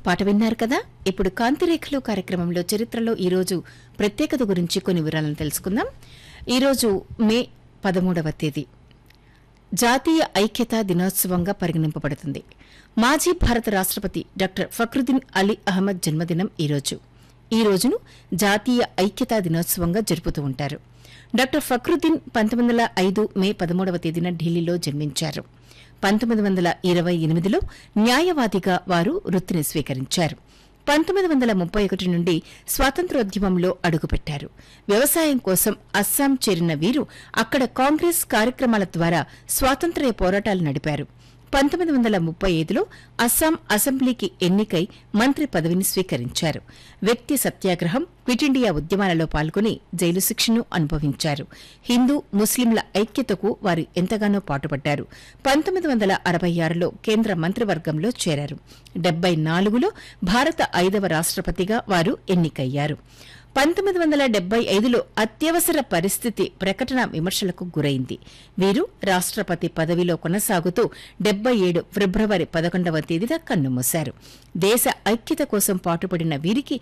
పాట విన్నారు కదా ఇప్పుడు కాంతిరేఖలు కార్యక్రమంలో చరిత్రలో ఈరోజు ప్రత్యేకత గురించి కొన్ని వివరాలను తెలుసుకుందాం ఈరోజు మే పదమూడవ తేదీ జాతీయ ఐక్యతా దినోత్సవంగా పరిగణింపబడుతుంది మాజీ భారత రాష్ట్రపతి డాక్టర్ ఫక్రుద్దీన్ అలీ అహ్మద్ జన్మదినం ఈరోజు ఈ రోజును జాతీయ ఐక్యతా దినోత్సవంగా జరుపుతూ ఉంటారు డాక్టర్ ఫక్రుద్దీన్ పంతొమ్మిది వందల ఐదు మే పదమూడవ తేదీన ఢిల్లీలో జన్మించారు పంతొమ్మిది వందల ఇరవై ఎనిమిదిలో న్యాయవాదిగా వారు వృత్తిని స్వీకరించారు పంతొమ్మిది వందల ముప్పై ఒకటి నుండి స్వాతంత్రోద్యమంలో అడుగుపెట్టారు వ్యవసాయం కోసం అస్సాం చేరిన వీరు అక్కడ కాంగ్రెస్ కార్యక్రమాల ద్వారా స్వాతంత్ర్య పోరాటాలు నడిపారు పంతొమ్మిది వందల ముప్పై ఐదులో అస్సాం అసెంబ్లీకి ఎన్నికై మంత్రి పదవిని స్వీకరించారు వ్యక్తి సత్యాగ్రహం క్విట్ ఇండియా ఉద్యమాలలో పాల్గొని జైలు శిక్షను అనుభవించారు హిందూ ముస్లింల ఐక్యతకు వారు ఎంతగానో పాటుపడ్డారు పంతొమ్మిది వందల అరవై ఆరులో కేంద్ర మంత్రివర్గంలో చేరారు డెబ్బై నాలుగులో భారత ఐదవ రాష్ట్రపతిగా వారు ఎన్నికయ్యారు పంతొమ్మిది వందల డెబ్బై ఐదులో అత్యవసర పరిస్థితి ప్రకటన విమర్శలకు గురైంది వీరు రాష్ట్రపతి పదవిలో కొనసాగుతూ డెబ్బై ఏడు ఫిబ్రవరి పదకొండవ తేదీన కన్నుమూశారు దేశ ఐక్యత కోసం పాటుపడిన వీరికి